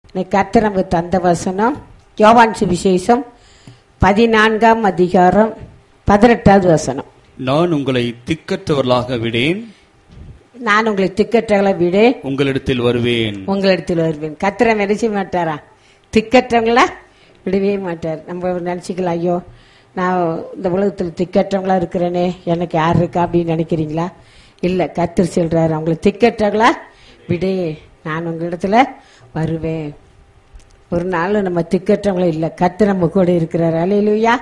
இன்னைக்கு கர்த்தர் நமக்கு தந்த வசனம் யோவான் சுவிசேஷம் பதினான்காம் அதிகாரம் பதினெட்டாவது வசனம் நான் உங்களை திக்கற்றவர்களாக விடேன் நான் உங்களை திக்கற்றவங்களை விட உங்களிடத்தில் வருவேன் உங்களிடத்தில் வருவேன் கத்திர நினைச்ச மாட்டாரா திக்கற்றவங்களா விடவே மாட்டார் நம்ம நினச்சிக்கலாம் ஐயோ நான் இந்த உலகத்தில் திக்கற்றவங்களா இருக்கிறேனே எனக்கு யார் இருக்கா அப்படின்னு நினைக்கிறீங்களா இல்லை கத்தர் சொல்றாரு அவங்கள திக்கற்றவங்களா விடே நான் உங்களிடத்துல வருவேன் ஒரு நாள் நம்ம திக்கற்றவங்களும் இல்லை கத்து நம்ம கூட இருக்கிறார் அலையிலுயா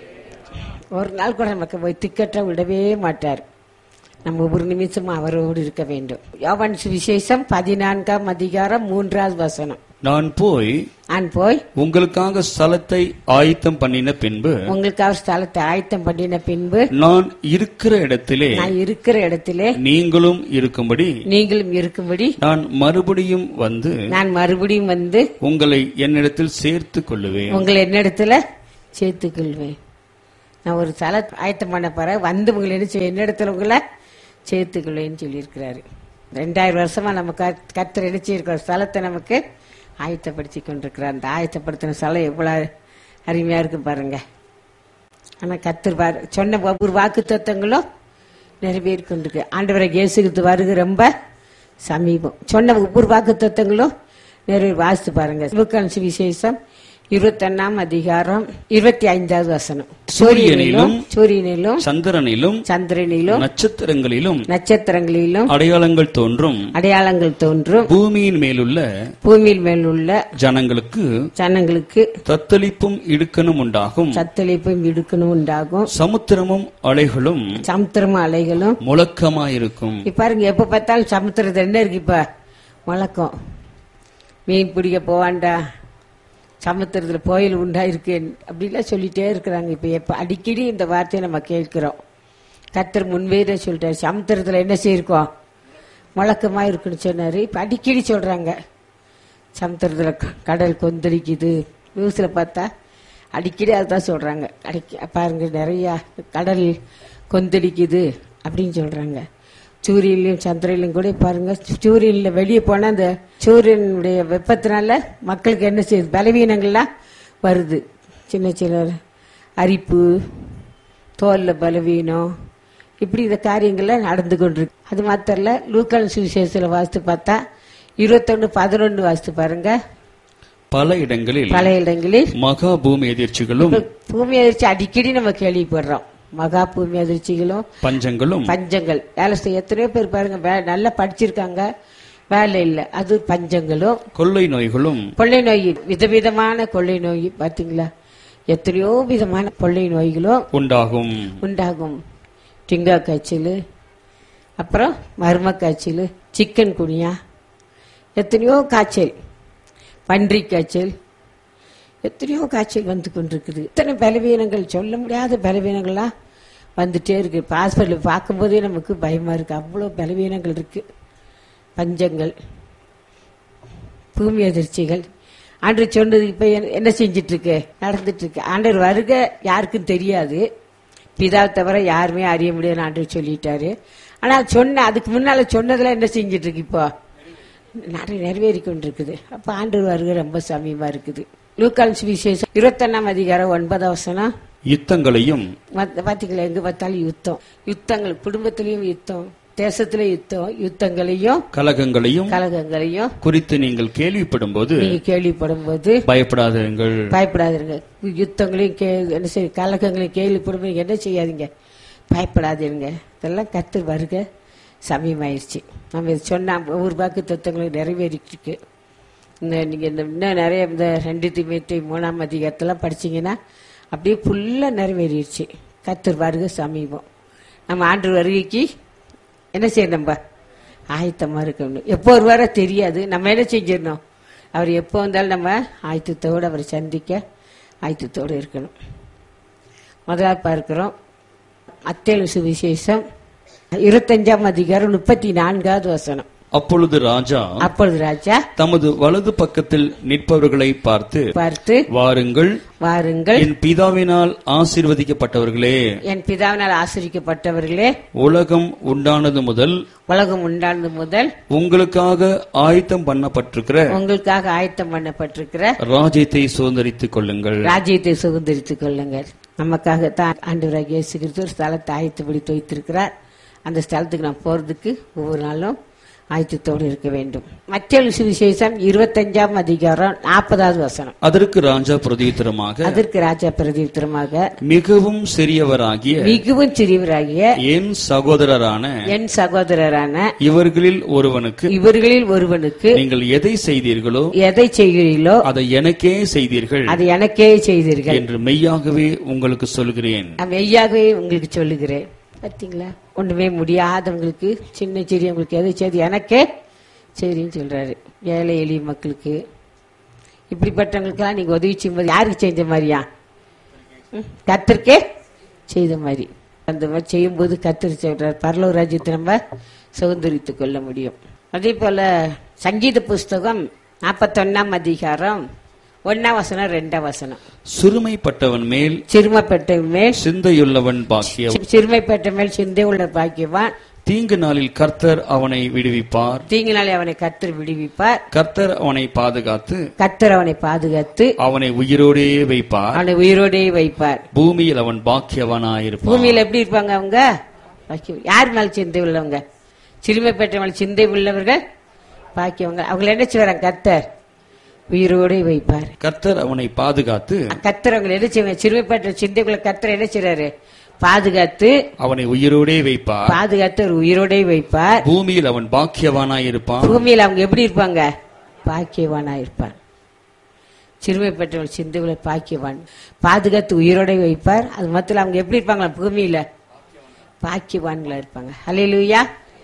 ஒரு நாள் கூட நமக்கு போய் திக்கற்ற விடவே மாட்டார் நம்ம ஒரு நிமிஷமும் அவரோடு இருக்க வேண்டும் யோவான் விசேஷம் பதினான்காம் அதிகாரம் மூன்றாவது வசனம் நான் போய் நான் போய் உங்களுக்காக ஸ்தலத்தை ஆயத்தம் பண்ணின பின்பு உங்களுக்கு அவர் ஸ்தலத்தை ஆயத்தம் பண்ணின பின்பு நான் இருக்கிற இடத்திலே நான் இருக்கிற இடத்திலே நீங்களும் இருக்கும்படி நீங்களும் இருக்கும்படி நான் மறுபடியும் வந்து நான் மறுபடியும் வந்து உங்களை என்னிடத்தில் சேர்த்துக் கொள்ளுவேன் உங்களை என்னிடத்துல சேர்த்துக் கொள்வேன் நான் ஒரு தலை ஆயத்தம் பண்ண போறேன் வந்து உங்களை என்ன செய்ய என்னிடத்துல உங்களை சேர்த்துக் கொள்வேன்னு சொல்லியிருக்கிறாரு ரெண்டாயிரம் வருஷமா நம்ம கத்- கர்த்தர் என்ன செய்யிருக்கிற ஸ்தலத்தை நமக்கு ஆயத்தப்படுத்தி கொண்டிருக்கிறார் அந்த ஆயத்தப்படுத்தின ஸ்தலம் எவ்வளவு அருமையா இருக்கு பாருங்க ஆனா கத்தர் பாரு சொன்ன ஒவ்வொரு வாக்கு தத்துவங்களும் நிறைவேறி கொண்டிருக்கு ஆண்டவரை இயேசுக்கு வருக ரொம்ப சமீபம் சொன்ன ஒவ்வொரு வாக்கு தத்துவங்களும் நிறைவேறி வாசித்து பாருங்க சிவகான்சி விசேஷம் இருபத்தொன்னாம் அதிகாரம் இருபத்தி ஐந்தாவது வசனம் சூரியனிலும் சூரியனிலும் சந்திரனிலும் சந்திரனிலும் நட்சத்திரங்களிலும் நட்சத்திரங்களிலும் அடையாளங்கள் தோன்றும் அடையாளங்கள் தோன்றும் பூமியின் மேலுள்ள பூமியில் மேல் உள்ள ஜனங்களுக்கு ஜனங்களுக்கு தத்தளிப்பும் இடுக்கணும் உண்டாகும் சத்தளிப்பும் இடுக்கணும் உண்டாகும் சமுத்திரமும் அலைகளும் சமுத்திரமும் அலைகளும் முழக்கமாயிருக்கும் இப்ப பாருங்க எப்ப பார்த்தாலும் சமுத்திரத்துல என்ன இருக்கு இப்ப முழக்கம் மீன் பிடிக்க போவான்டா சமுத்திரத்துல கோயில் உண்டா இருக்கு அப்படிலாம் சொல்லிட்டே இருக்கிறாங்க இப்ப எப்ப அடிக்கடி இந்த வார்த்தையை நம்ம கேட்கிறோம் கத்தர் முன்வேற சொல்லிட்டாரு சமுத்திரத்துல என்ன செய்யிருக்கோம் முழக்கமா இருக்குன்னு சொன்னாரு இப்ப அடிக்கடி சொல்றாங்க சமுத்திரத்துல க- கடல் கொந்தளிக்குது நியூஸ்ல பார்த்தா அடிக்கடி அதுதான் சொல்றாங்க அடிக்க பாருங்க நிறைய கடல் கொந்தளிக்குது அப்படின்னு சொல்றாங்க சூரியன்லயும் சந்திரன்லயும் கூட பாருங்க சூரியன்ல வெளியே போனா அந்த சூரியனுடைய வெப்பத்தினால மக்களுக்கு என்ன செய்யுது பலவீனங்கள்லாம் வருது சின்ன சின்ன அரிப்பு தோல்ல பலவீனம் இப்படி இந்த காரியங்கள்லாம் நடந்து கொண்டிருக்கு அது மாத்திரம் இல்ல லூக்கான் சுவிசேஷத்துல வாசித்து பார்த்தா இருபத்தொன்னு பதினொன்னு வாசித்து பாருங்க பல இடங்களில் பல இடங்களில் மகா பூமி எதிர்ச்சிகளும் பூமி அதிர்ச்சி அடிக்கடி நம்ம கேள்விப்படுறோம் மகா பூமி அதிர்ச்சிகளும் பஞ்சங்களும் பஞ்சங்கள் வேலை செய்ய எத்தனையோ பேர் பாருங்க வே- நல்லா படிச்சிருக்காங்க வேலை இல்லை அது பஞ்சங்களும் கொள்ளை நோய்களும் கொள்ளை நோய் விதவிதமான கொள்ளை நோய் பாத்தீங்களா எத்தனையோ விதமான கொள்ளை நோய்களும் உண்டாகும் உண்டாகும் டிங்கா காய்ச்சல் அப்புறம் மர்ம காய்ச்சல் சிக்கன் குனியா எத்தனையோ காய்ச்சல் பன்றி காய்ச்சல் எத்தனையோ காய்ச்சல் வந்து கொண்டிருக்குது இத்தனை பலவீனங்கள் சொல்ல முடியாத பலவீனங்கள்லாம் வந்துட்டே இருக்கு இப்போ ஹாஸ்பிட்டல் பார்க்கும்போதே நமக்கு பயமா இருக்கு அவ்வளோ பலவீனங்கள் இருக்கு பஞ்சங்கள் பூமி அதிர்ச்சிகள் ஆண்டு சொன்னது இப்ப என்ன- என்ன செஞ்சிட்டு இருக்கு நடந்துட்டு இருக்கு ஆண்டவர் வருக யாருக்கும் தெரியாது பிதா தவிர யாருமே அறிய முடியாது ஆண்டவர் சொல்லிட்டாரு ஆனா சொன்ன அதுக்கு முன்னால சொன்னதெல்லாம் என்ன செஞ்சிட்டு இருக்கு இப்போ நிறைய நிறைவேறி கொண்டிருக்குது அப்ப ஆண்டவர் வருக ரொம்ப சமீபமா இருக்குது லூக்கால் விசேஷம் இருபத்தொன்னாம் அதிகாரம் ஒன்பதாம் வசனம் யுத்தங்களையும் மத்த- பாத்தீங்களா எங்க பார்த்தாலும் யுத்தம் யுத்தங்கள் குடும்பத்திலையும் யுத்தம் தேசத்திலே யுத்தம் யுத்தங்களையும் கலகங்களையும் கலகங்களையும் குறித்து நீங்கள் கேள்விப்படும் போது நீங்க கேள்விப்படும் போது பயப்படாதிருங்கள் பயப்படாதீங்க யுத்தங்களையும் கே என்ன செய்ய கலக்கங்களையும் கேள்விப்படும் போது என்ன செய்யாதீங்க பயப்படாதீங்க இதெல்லாம் கத்து வருக சமயமாயிருச்சு நம்ம இது சொன்ன ஒவ்வொரு வாக்கு தத்துவங்களும் நிறைவேறிட்டு இருக்கு இந்த நீங்க இந்த இன்னும் நிறைய இந்த ரெண்டு திமுத்தி மூணாம் அதிகாரத்தெல்லாம் படிச்சீங்கன்னா அப்படியே ஃபுல்லா நிறைவேறிடுச்சு கத்தர் வருக சமீபம் நம்ம ஆண்டு வருகைக்கு என்ன செய்யணும் நம்ம ஆயத்தமா இருக்கணும் எப்போ வருவாரோ தெரியாது நம்ம என்ன செஞ்சிடணும் அவர் எப்போ வந்தாலும் நம்ம ஆயத்தத்தோடு அவரை சந்திக்க ஆயத்தத்தோடு இருக்கணும் முதலாவது பார்க்கிறோம் அத்தேலு சுவிசேஷம் இருபத்தஞ்சாம் அதிகாரம் முப்பத்தி நான்காவது வசனம் அப்பொழுது ராஜா அப்பொழுது ராஜா தமது வலது பக்கத்தில் நிற்பவர்களை பார்த்து பார்த்து வாருங்கள் வாருங்கள் என் பிதாவினால் ஆசீர்வதிக்கப்பட்டவர்களே என் பிதாவினால் ஆசிரிக்கப்பட்டவர்களே உலகம் உண்டானது முதல் உலகம் உண்டானது முதல் உங்களுக்காக ஆயத்தம் பண்ணப்பட்டிருக்கிற உங்களுக்காக ஆயத்தம் பண்ணப்பட்டிருக்கிற ராஜ்யத்தை சுதந்திரித்துக் கொள்ளுங்கள் ராஜ்யத்தை சுதந்திரித்துக் கொள்ளுங்கள் நமக்காக தான் ஆண்டவராக இயேசு கிறிஸ்து ஒரு ஸ்தலத்தை ஆயத்தப்படுத்தி வைத்திருக்கிறார் அந்த ஸ்தலத்துக்கு நாம் போறதுக்கு ஒவ்வொரு நாளும் ஆயத்தத்தோடு இருக்க வேண்டும் மத்திய சுவிசேஷம் இருபத்தஞ்சாம் அதிகாரம் நாற்பதாவது வசனம் அதற்கு ராஜா பிரதியுத்தரமாக அதற்கு ராஜா பிரதித்திரமாக மிகவும் சிறியவராகிய மிகவும் சிறியவராகிய என் சகோதரரான என் சகோதரரான இவர்களில் ஒருவனுக்கு இவர்களில் ஒருவனுக்கு நீங்கள் எதை செய்தீர்களோ எதை செய்கிறீர்களோ அதை எனக்கே செய்தீர்கள் அதை எனக்கே செய்தீர்கள் என்று மெய்யாகவே உங்களுக்கு சொல்கிறேன் நான் மெய்யாகவே உங்களுக்கு சொல்லுகிறேன் பார்த்தீங்களா ஒண்ணுமே முடியாதவங்களுக்கு சின்ன சிறியவங்களுக்கு எதை செய்து எனக்கே சரின்னு சொல்றாரு ஏழை எளிய மக்களுக்கு இப்படிப்பட்டவங்களுக்கெல்லாம் நீங்க உதவி செய்யும்போது யாருக்கு செஞ்ச மாதிரியா ம், கர்த்தருக்கே செய்த மாதிரி அந்த மாதிரி செய்யும்போது கத்தர் சொல்றார் பரலோ ராஜ்யத்தை நம்ம சுதந்திரித்துக் கொள்ள முடியும் அதே போல சங்கீத புஸ்தகம் நாற்பத்தொன்னாம் அதிகாரம் ஒன்னாம் வசனம் ரெண்டாம் வசனம் சிறுமைப்பட்டவன் மேல் சிறுமப்பட்ட மேல் சிந்தையுள்ளவன் பாக்கியம் சிறுமைப்பட்ட மேல் சிந்தை உள்ள பாக்கியவான் தீங்கு நாளில் கர்த்தர் அவனை விடுவிப்பார் தீங்கினாலே அவனை கத்தர் விடுவிப்பார் கர்த்தர் அவனை பாதுகாத்து கத்தர் அவனை பாதுகாத்து அவனை உயிரோடே வைப்பார் அவனை உயிரோடே வைப்பார் பூமியில் அவன் பாக்கியவனாயிருப்பான் பூமியில எப்படி இருப்பாங்க அவங்க பாக்கியம். யார் மேல சிந்தை உள்ளவங்க சிறுமைப்பட்ட மேல் சிந்தை உள்ளவர்கள் பாக்கியவங்க அவங்களை என்ன செய்வாங்க கத்தர் உயிரோடே வைப்பார் கர்த்தர் அவனை பாதுகாத்து கத்தர் அவங்களை என்ன செய்வாங்க சிறுமைப்பட்ட சிந்தைக்குள்ள கத்தர் என்ன செய்றாரு பாதுகாத்து அவனை உயிரோடே வைப்பார் பாதுகாத்து ஒரு உயிரோடே வைப்பார் பூமியில் அவன் பாக்கியவானாயிருப்பான் பூமியில அவங்க எப்படி இருப்பாங்க பாக்கியவானா இருப்பார் சிறுமைப்பட்டவள் சிந்துகளை பாக்கியவான் பாதுகாத்து உயிரோட வைப்பார் அது மொத்தத்தில் அவங்க எப்படி இருப்பாங்களா பூமியில பாக்கியவான்களா இருப்பாங்க ஹalleluya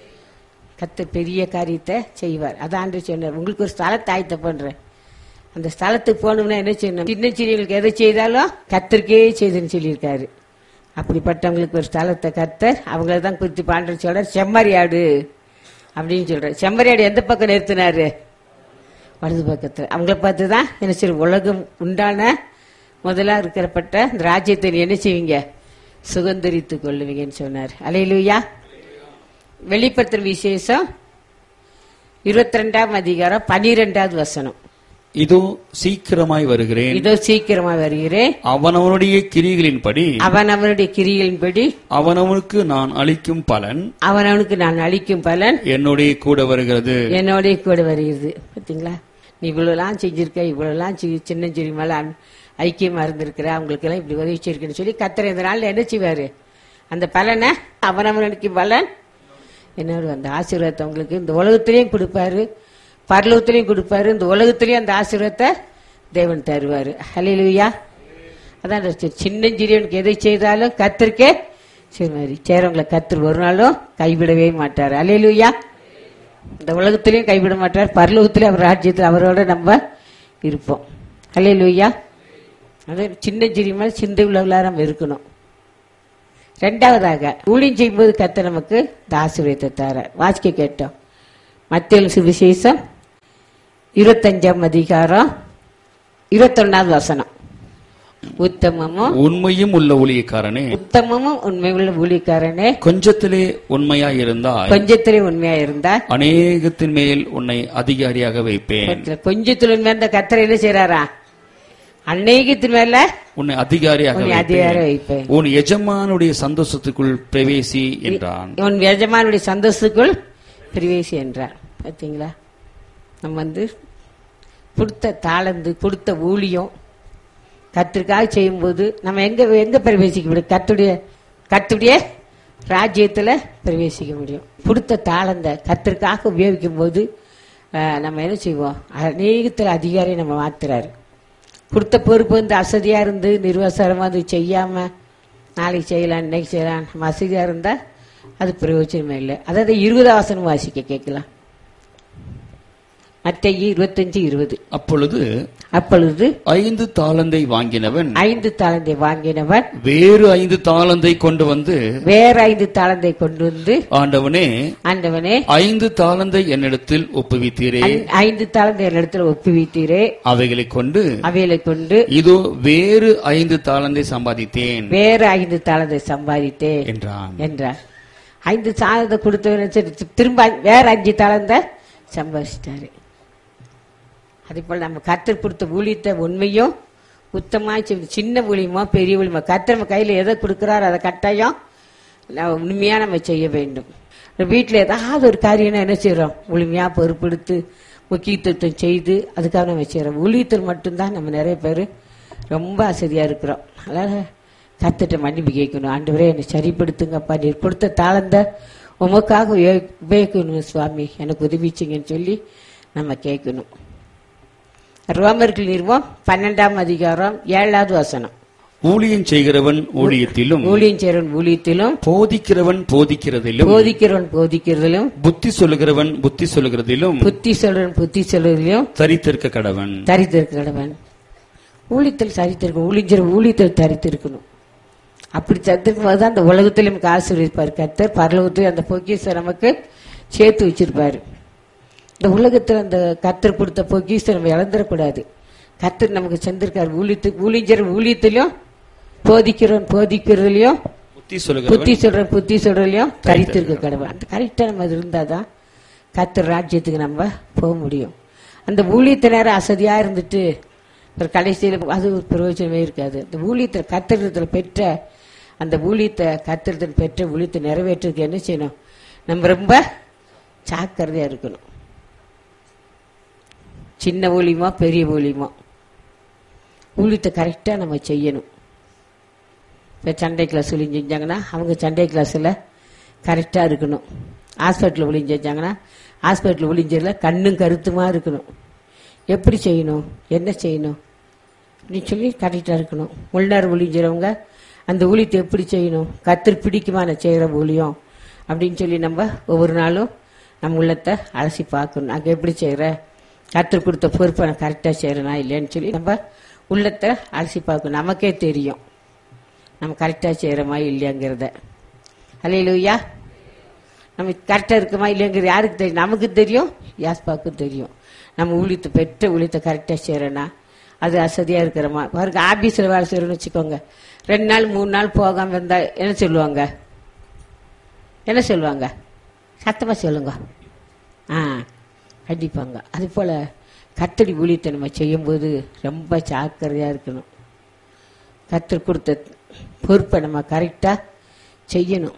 கத்த பெரிய காரியத்தை செய்வார் அதான் ஆண்டு சொன்னார் உங்களுக்கு ஒரு ஸ்தலத்தை ஆயத்த பண்றேன் அந்த ஸ்தலத்துக்கு போகணும்னா என்ன செய்யணும் சின்ன சிறியவங்களுக்கு எதை செய்தாலும் கத்தருக்கே செய்துன்னு சொல்லியிருக்காரு அப்படிப்பட்டவங்களுக்கு ஒரு ஸ்தலத்தை கத்தர் அவங்கள தான் குறித்து பாண்டர் சொல்றார் செம்மறியாடு அப்படின்னு சொல்றாரு செம்மறியாடு எந்த பக்கம் நிறுத்தினாரு வலது பக்கத்துல அவங்கள பார்த்து தான் என்ன செய்யும் உலகம் உண்டான முதலா இருக்கிறப்பட்ட இந்த ராஜ்யத்தை நீ என்ன செய்வீங்க சுதந்திரித்துக் கொள்ளுவீங்கன்னு சொன்னார் அலையிலுயா வெளிப்படுத்துற விசேஷம் இருபத்தி ரெண்டாம் அதிகாரம் பனிரெண்டாவது வசனம் இதோ சீக்கிரமாய் வருகிறேன் இதோ சீக்கிரமா வருகிறேன் அவனவனுடைய கிரிகளின்படி அவன் அவனுடைய கிரிகளின்படி அவனவனுக்கு நான் அளிக்கும் பலன் அவன் அவனுக்கு நான் அளிக்கும் பலன் என்னுடைய கூட வருகிறது என்னோடய கூட வருகிறது பார்த்தீங்களா நீ இவ்வளோலாம் செஞ்சிருக்க இவ்வளோலாம் சி- சின்ன சிறு மேல அன்- ஐக்கியமா இருந்திருக்கிற அவங்களுக்கு எல்லாம் இப்படி உதவி செய்யிருக்குன்னு சொல்லி கத்தர் இந்த நாள்ல என்ன செய்வாரு அந்த பலனை அவனவனுக்கு பலன் என்னோட அந்த ஆசீர்வாதத்தை உங்களுக்கு இந்த உலகத்திலையும் கொடுப்பாரு பரலோகத்திலையும் கொடுப்பாரு இந்த உலகத்திலையும் அந்த ஆசீர்வாதத்தை தேவன் தருவாரு ஹalleluya அதான் அந்த சி- சின்ன சிறியவனுக்கு எதை செய்தாலும் கத்திருக்கே சரி மாதிரி சேரவங்களை கத்தர் ஒரு நாளும் கைவிடவே மாட்டார் அலையிலுயா இந்த உலகத்திலையும் கைவிட மாட்டார் பரலோகத்திலையும் அவர் ராஜ்யத்தில் அவரோட நம்ம இருப்போம் அலையிலுயா அது சின்ன சிறியமான சிந்தை உள்ளவர்களாக நம்ம இருக்கணும் ரெண்டாவதாக ஊழியம் செய்யும்போது கத்த நமக்கு இந்த ஆசீர்வாதத்தை தர வாசிக்க கேட்டோம் மத்திய சுவிசேஷம் இருபத்தஞ்சாம் அதிகாரம் இருபத்தொன்னாவது வசனம் உத்தமமும் உண்மையும் உள்ள ஊழியக்காரனே உத்தமமும் உண்மையுள்ள ஊழியக்காரனே கொஞ்சத்திலே உண்மையாய் இருந்தாய் கொஞ்சத்திலே உண்மையா இருந்தா அநேகத்தின் மேல் உன்னை அதிகாரியாக வைப்பேன் கொஞ்சத்துல- கொஞ்சத்துல உண்மையா இருந்த கத்தரை என்ன செய்யறாரா அநேகத்தின் மேல உன்னை அதிகாரியாக உன்னை வைப்பேன் அதிகாரம் வைப்பேன் உன் எஜமானுடைய சந்தோஷத்துக்குள் பிரவேசி என்றான் உன் எஜமானுடைய சந்தோஷத்துக்குள் பிரவேசி என்றார் பாத்தீங்களா நம்ம வந்து கொடுத்த தாளந்து கொடுத்த ஊழியம் கத்திற்காக செய்யும்போது நம்ம எங்க எங்க பிரவேசிக்க முடியும் கத்துடைய கத்துடைய ராஜ்யத்துல பிரவேசிக்க முடியும் கொடுத்த தாளந்த கத்திற்காக உபயோகிக்கும் போது அஹ், நம்ம என்ன செய்வோம் அநேகத்தில் அதிகாரி நம்ம மாத்துறாரு கொடுத்த பொறுப்பு வந்து அசதியா இருந்து நிர்வாசரமா அது செய்யாம நாளைக்கு செய்யலாம் இன்னைக்கு செய்யலாம் நம்ம அசதியா இருந்தா அது பிரயோஜனமே இல்லை அதாவது இருபதாம் வசனம் வாசிக்க கேட்கலாம் மத்திய இருபத்தஞ்சு இருபது அப்பொழுது அப்பொழுது ஐந்து தாளந்தை வாங்கினவன் ஐந்து தாளந்தை வாங்கினவன் வேறு ஐந்து தாளந்தை கொண்டு வந்து வேற ஐந்து தாளந்தை கொண்டு வந்து ஆண்டவனே ஆண்டவனே ஐந்து தாளந்தை என்னிடத்தில் ஒப்புவித்தீரே ஐ- ஐந்து தாளந்தை இடத்துல ஒப்புவித்தீரே அவைகளை கொண்டு அவைகளை கொண்டு இதோ வேறு ஐந்து தாளந்தை சம்பாதித்தேன் வேற ஐந்து தாளந்தை சம்பாதித்தேன் என்றான் என்றார் ஐந்து தாளந்தை கொடுத்தவன சரி திரும்ப வேற அஞ்சு தாளந்தை சம்பாதிச்சிட்டாரு அதே போல நம்ம கத்தர் கொடுத்த ஊழியத்தை உண்மையும் உத்தமா சின்ன ஊழியமோ பெரிய ஊழியமோ கத்தர் நம்ம கையில் எதை கொடுக்குறாரோ அதை கட்டாயம் நம்ம உண்மையா நம்ம செய்ய வேண்டும் வீட்டில் ஏதாவது ஒரு காரியம்னா என்ன செய்றோம் முழுமையா பொறுப்பெடுத்து முக்கியத்துவம் செய்து அதுக்காக நம்ம செய்கிறோம் ஊழியத்தில் மட்டும்தான் நம்ம நிறைய பேர் ரொம்ப அசதியா இருக்கிறோம் அதனால கத்துட்ட மன்னிப்பு கேட்கணும் ஆண்டவரே என்னை சரிப்படுத்துங்கப்பா நீர் கொடுத்த தாளந்த உமக்காக உபயோ- உபயோகிக்கணும் சுவாமி எனக்கு உதவிச்சிங்கன்னு சொல்லி நம்ம கேட்கணும் ரோமர்கள் நிறுவம் பன்னெண்டாம் அதிகாரம் ஏழாவது வசனம் ஊழியம் செய்கிறவன் ஊழியத்திலும் ஊழியம் செய்கிறவன் ஊழியத்திலும் போதிக்கிறவன் போதிக்கிறதிலும் போதிக்கிறவன் போதிக்கிறதிலும் புத்தி சொல்லுகிறவன் புத்தி சொல்லுகிறதிலும் புத்தி சொல்றவன் புத்தி சொல்றதிலும் தரித்திருக்க கடவன் தரித்திருக்கிறவன் ஊழியத்தில் சரித்திருக்கணும் ஊழியர் ஊழியத்தில் தரித்திருக்கணும் அப்படி தரித்திருக்கும் போது அந்த உலகத்தில் நமக்கு ஆசீர்வதிப்பார் கர்த்தர் பரலோகத்தில் அந்த பொக்கிஷம் நமக்கு சேர்த்து வச்சிருப்பாரு இந்த உலகத்தில் அந்த கர்த்தர் கொடுத்த பொக்கிஷம் நம்ம இழந்துடக்கூடாது கர்த்தர் நமக்கு செஞ்சிருக்காரு ஊழியத்துக்கு ஊழியர் ஊழியத்திலும் போதிக்கிறவன் போதிக்கிறதுலயும் புத்தி சொல்லுகிறவன் புத்தி சொல்ற புத்தி சொல்றதுலயும் தரித்திருக்க கடவுள் அந்த கரெக்டா நம்ம அது இருந்தாதான் கர்த்தர் ராஜ்யத்துக்கு நம்ம போக முடியும் அந்த ஊழியத்தை நேரம் அசதியா இருந்துட்டு ஒரு கடைசியில் அது ஒரு பிரயோஜனமே இருக்காது அந்த ஊழியத்தில் கத்திரத்தில் பெற்ற அந்த ஊழியத்தை கத்திரத்தில் பெற்ற ஊழியத்தை நிறைவேற்றுறதுக்கு என்ன செய்யணும் நம்ம ரொம்ப ஜாக்கிரதையா இருக்கணும் சின்ன ஊழியமோ பெரிய ஊழியமோ ஊழியத்தை கரெக்டா நம்ம செய்யணும் இப்போ சண்டை கிளாஸ் ஒளி செஞ்சாங்கன்னா அவங்க சண்டை கிளாஸில் கரெக்டாக இருக்கணும் ஹாஸ்பிட்டலில் ஒளி செஞ்சாங்கன்னா ஹாஸ்பிட்டலில் ஒளிஞ்சதில் கண்ணும் கருத்துமா இருக்கணும் எப்படி செய்யணும் என்ன செய்யணும் அப்படின்னு சொல்லி கரெக்டாக இருக்கணும் உள்நார் ஒளிஞ்சிறவங்க அந்த ஊழியத்தை எப்படி செய்யணும் கத்தர் பிடிக்குமான செய்கிற ஊழியம் அப்படின்னு சொல்லி நம்ம ஒவ்வொரு நாளும் நம்ம உள்ளத்தை அலசி பார்க்கணும் அங்கே எப்படி செய்கிற கத்தர் கொடுத்த பொறுப்பை நான் கரெக்டாக செய்கிறேனா இல்லைன்னு சொல்லி நம்ம உள்ளத்தை அலசி பார்க்கணும் நமக்கே தெரியும் நம்ம கரெக்டாக செய்கிறோமா இல்லையாங்கிறத அலையிலுயா நம்ம கரெக்டாக இருக்கோமா இல்லைங்கிறது யாருக்கு தெரியும் நமக்கு தெரியும் யாஸ்பாவுக்கும் தெரியும் நம்ம ஊழியத்தை பெற்ற ஊழியத்தை கரெக்டாக செய்கிறோன்னா அது அசதியாக இருக்கிறோமா பாருங்க ஆபீஸில் வேலை செய்கிறோன்னு வச்சுக்கோங்க ரெண்டு நாள் மூணு நாள் போகாமல் இருந்தால் என்ன சொல்லுவாங்க என்ன சொல்லுவாங்க சத்தமாக சொல்லுங்க ஆ கண்டிப்பாங்க அது போல் கத்தடி ஊழியத்தை நம்ம செய்யும்போது ரொம்ப ஜாக்கிரதையாக இருக்கணும் கத்தர் கொடுத்த பொறுப்பை நம்ம கரெக்டாக செய்யணும்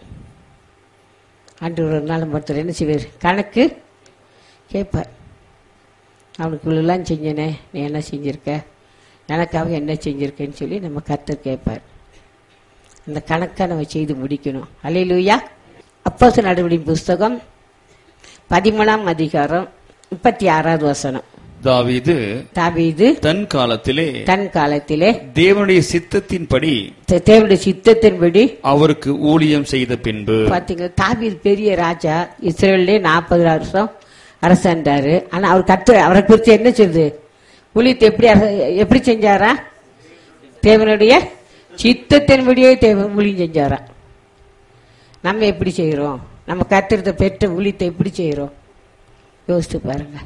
ஆண்டு ஒரு நாள் ஒருத்தர் என்ன செய்வார் கணக்கு கேட்பார் அவனுக்கு இவ்வளோலாம் செஞ்சனே நீ என்ன செஞ்சிருக்க எனக்காக என்ன செஞ்சிருக்கேன்னு சொல்லி நம்ம கத்தர் கேட்பார் அந்த கணக்கை நம்ம செய்து முடிக்கணும் அலையிலூயா அப்போச நடவடிக்கை புஸ்தகம் பதிமூணாம் அதிகாரம் முப்பத்தி ஆறாவது வசனம் தாவீது தாவீது தன் காலத்திலே தன் காலத்திலே தேவனுடைய சித்தத்தின்படி தே- தேவனுடைய சித்தத்தின்படி அவருக்கு ஊழியம் செய்த பின்பு பாத்தீங்களா தாவீது பெரிய ராஜா இஸ்ரேல்லே நாற்பது வருஷம் அரசாண்டாரு ஆனா அவர் கத்து அவரை குறித்து என்ன சொல்லுது ஊழியத்தை எப்படி அரச- எப்படி செஞ்சாரா தேவனுடைய சித்தத்தின்படியே தேவன் ஊழியம் செஞ்சாரா நம்ம எப்படி செய்கிறோம் நம்ம கத்திரத்தை பெற்ற ஊழியத்தை எப்படி செய்கிறோம் யோசித்து பாருங்க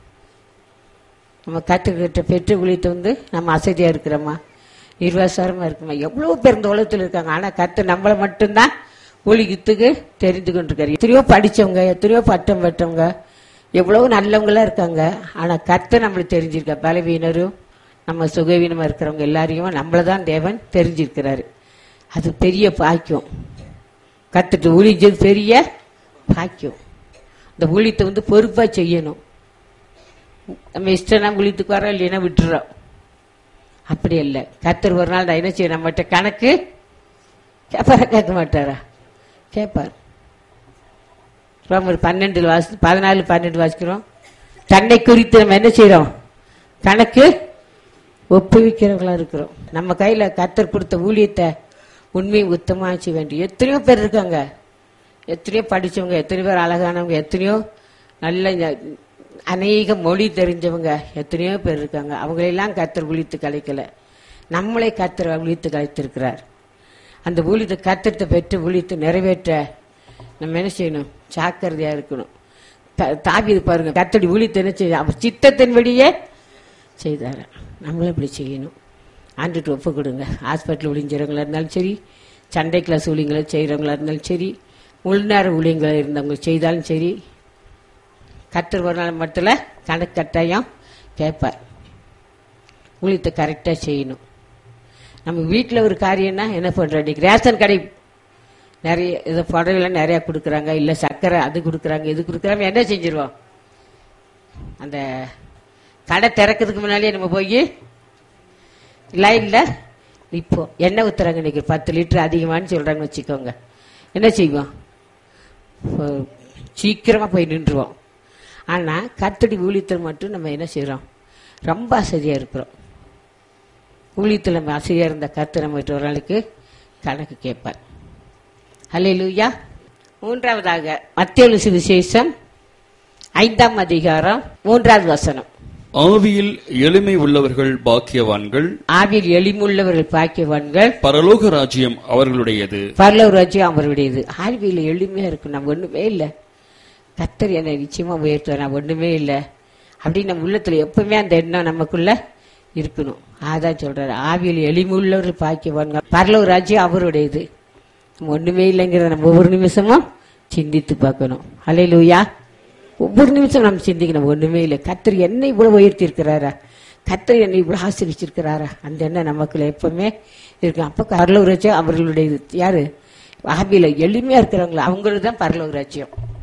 நம்ம கற்றுக்கிட்ட பெற்ற ஊழியத்தை வந்து நம்ம அசதியாக இருக்கிறோமா நிர்வாசாரமாக இருக்குமா எவ்வளோ பேர் இந்த உலகத்தில் இருக்காங்க ஆனால் கத்து நம்மளை மட்டும்தான் ஊழியத்துக்கு தெரிந்து கொண்டிருக்காரு எத்தனையோ படித்தவங்க எத்தனையோ பட்டம் பெற்றவங்க எவ்வளோ நல்லவங்களா இருக்காங்க ஆனால் கத்து நம்மளுக்கு தெரிஞ்சிருக்கா பலவீனரும் நம்ம சுகவீனமாக இருக்கிறவங்க எல்லாரையும் நம்மளை தான் தேவன் தெரிஞ்சிருக்கிறாரு அது பெரிய பாக்கியம் கத்துட்டு ஊழிஞ்சது பெரிய பாக்கியம் இந்த ஊழியத்தை வந்து பொறுப்பாக செய்யணும் நம்ம இஷ்டம்னா ஊழியத்துக்கு வரோம் இல்லைன்னா விட்டுறோம் அப்படி இல்லை கத்தர் ஒரு நாள் நான் என்ன செய்ய நம்மகிட்ட கணக்கு கேட்பாரா கேட்க மாட்டாரா கேட்பார் ரோமர் பன்னெண்டு வாசி பதினாலு பன்னெண்டு வாசிக்கிறோம் தன்னை குறித்து நம்ம என்ன செய்றோம் கணக்கு ஒப்புவிக்கிறவங்களா இருக்கிறோம் நம்ம கையில கத்தர் கொடுத்த ஊழியத்தை உண்மையை உத்தமாக செய்ய வேண்டிய எத்தனையோ பேர் இருக்காங்க எத்தனையோ படிச்சவங்க எத்தனையோ பேர் அழகானவங்க எத்தனையோ நல்ல ஞ- அநேக மொழி தெரிஞ்சவங்க எத்தனையோ பேர் இருக்காங்க அவங்களெல்லாம் கத்தர் விழித்து கலைக்கல நம்மளை கத்தர் விழித்து கலைத்திருக்கிறார் அந்த ஊழியத்தை கத்திரத்தை பெற்று விழித்து நிறைவேற்ற நம்ம என்ன செய்யணும் ஜாக்கிரதையா இருக்கணும் த- தாவீது பாருங்க கத்தடி ஊழியத்தை என்ன செய்ய அவர் சித்தத்தின்படியே செய்தார் நம்மளும் இப்படி செய்யணும் ஆண்டுட்டு ஒப்பு கொடுங்க ஹாஸ்பிட்டல் ஊழியங்கிறவங்களா இருந்தாலும் சரி சண்டை கிளாஸ் ஊழியங்களை செய்கிறவங்களா இருந்தாலும் சரி முழு நேர ஊழியங்களா இருந்தவங்க செய்தாலும் சரி கத்தர் ஒரு நாள் மட்டும் கணக்கு கட்டாயம் கேட்பார் ஊழியத்தை கரெக்டாக செய்யணும் நம்ம வீட்டில் ஒரு காரியம்னா என்ன பண்ணுறோம் இன்னைக்கு ரேஷன் கடை நிறைய இது புடவைலாம் நிறையா கொடுக்குறாங்க இல்லை சர்க்கரை அது கொடுக்குறாங்க இது கொடுக்குறாங்க என்ன செஞ்சிருவோம் அந்த கடை திறக்கிறதுக்கு முன்னாடியே நம்ம போய் லைனில் நிற்போம் எண்ணெய் ஊற்றுறாங்க இன்னைக்கு பத்து லிட்டர் அதிகமானு சொல்கிறாங்கன்னு வச்சுக்கோங்க என்ன செய்வோம் இப்போ சீக்கிரமாக போய் நின்றுவோம் ஆனால் கத்தடி ஊழியத்தில் மட்டும் நம்ம என்ன செய்கிறோம் ரொம்ப அசதியாக இருக்கிறோம் ஊழியத்தில் நம்ம அசதியாக இருந்த கத்து நம்ம ஒரு நாளுக்கு கணக்கு கேட்பார் ஹalleluya மூன்றாவதாக மத்திய சுவிசேஷம் ஐந்தாம் அதிகாரம் மூன்றாவது வசனம் ஆவியில் எளிமை உள்ளவர்கள் பாக்கியவான்கள் ஆவியில் எளிமுள்ளவர்கள் பாக்கியவான்கள் பரலோக ராஜ்யம் அவர்களுடையது பரலோக ராஜ்யம் அவருடையது ஆழ்வியில் எளிமையா இருக்கும் நம்ம ஒண்ணுமே இல்லை கத்தர் என்னை நிச்சயமா உயர்த்துவார் நான் ஒண்ணுமே இல்லை அப்படின்னு நம்ம உள்ளத்துல எப்பவுமே அந்த எண்ணம் நமக்குள்ள இருக்கணும் அதான் சொல்றாரு ஆவியில் எளிமுள்ளவர்கள் பாக்கியவான்கள் பரலோக ராஜ்யம் அவருடையது நம்ம ஒண்ணுமே இல்லைங்கிறத நம்ம ஒவ்வொரு நிமிஷமும் சிந்தித்து பார்க்கணும் அலையிலூயா ஒவ்வொரு நிமிஷம் நம்ம சிந்திக்கணும் ஒண்ணுமே இல்லை கத்தர் என்னை இவ்வளவு உயர்த்தி இருக்கிறாரா கத்தர் என்னை இவ்வளவு ஆசிரிச்சிருக்கிறாரா அந்த எண்ணம் நமக்குள்ள எப்பவுமே இருக்கு அப்ப பரலோக ராஜ்யம் அவர்களுடையது யாரு ஆவியில எளிமையா இருக்கிறவங்களா அவங்களுக்கு தான் பரலோக ராஜ்யம்